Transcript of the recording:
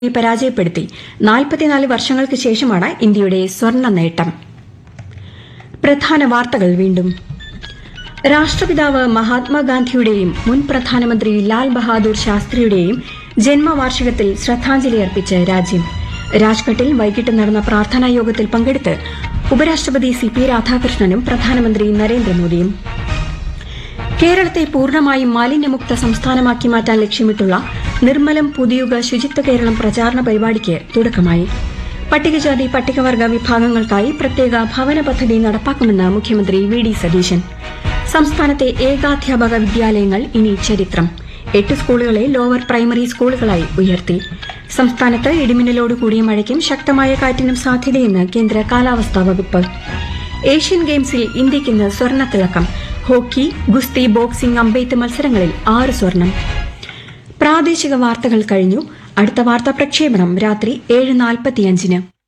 പരാജയപ്പെടുത്തി നാൽപ്പത്തിനാല് വർഷങ്ങൾക്ക് ശേഷമാണ് ഇന്ത്യയുടെ സ്വർണ്ണ നേട്ടം പ്രധാന വാർത്തകൾ വീണ്ടും രാഷ്ട്രപിതാവ് മഹാത്മാഗാന്ധിയുടെയും മുൻ പ്രധാനമന്ത്രി ലാൽ ബഹാദൂർ ശാസ്ത്രിയുടെയും ജന്മവാർഷികത്തിൽ ശ്രദ്ധാഞ്ജലി അർപ്പിച്ച് രാജ്യം രാജ്ഘട്ടിൽ വൈകിട്ട് നടന്ന പ്രാർത്ഥനാ യോഗത്തിൽ പങ്കെടുത്ത് ഉപരാഷ്ട്രപതി സി പി രാധാകൃഷ്ണനും പ്രധാനമന്ത്രി നരേന്ദ്രമോദിയും കേരളത്തെ പൂർണ്ണമായും മാലിന്യമുക്ത സംസ്ഥാനമാക്കി മാറ്റാൻ ലക്ഷ്യമിട്ടുള്ള നിർമ്മലം പുതിയുഗ ശുചിത്വ കേരളം പ്രചാരണ പരിപാടിക്ക് തുടക്കമായി പട്ടികജാതി പട്ടികവർഗ വിഭാഗങ്ങൾക്കായി പ്രത്യേക ഭവന പദ്ധതി നടപ്പാക്കുമെന്ന് മുഖ്യമന്ത്രി വി ഡി സതീശൻ സംസ്ഥാനത്തെ ഏകാധ്യാപക വിദ്യാലയങ്ങൾ ഇനി ചരിത്രം എട്ട് സ്കൂളുകളെ ലോവർ പ്രൈമറി സ്കൂളുകളായി ഉയർത്തി സംസ്ഥാനത്ത് ഇടിമിന്നലോട് കൂടിയ മഴയ്ക്കും ശക്തമായ കാറ്റിനും സാധ്യതയെന്ന് കേന്ദ്ര കാലാവസ്ഥാ വകുപ്പ് ഏഷ്യൻ ഗെയിംസിൽ ഇന്ത്യയ്ക്ക് ഇന്ന് സ്വർണ്ണത്തിളക്കം ഹോക്കി ഗുസ്തി ബോക്സിംഗ് അമ്പെയ്ത്ത് മത്സരങ്ങളിൽ ആറ് സ്വർണം പ്രാദേശിക വാർത്തകൾ കഴിഞ്ഞു അടുത്ത വാർത്താ പ്രക്ഷേപണം രാത്രി ഏഴ് നാൽപ്പത്തിയഞ്ചിന്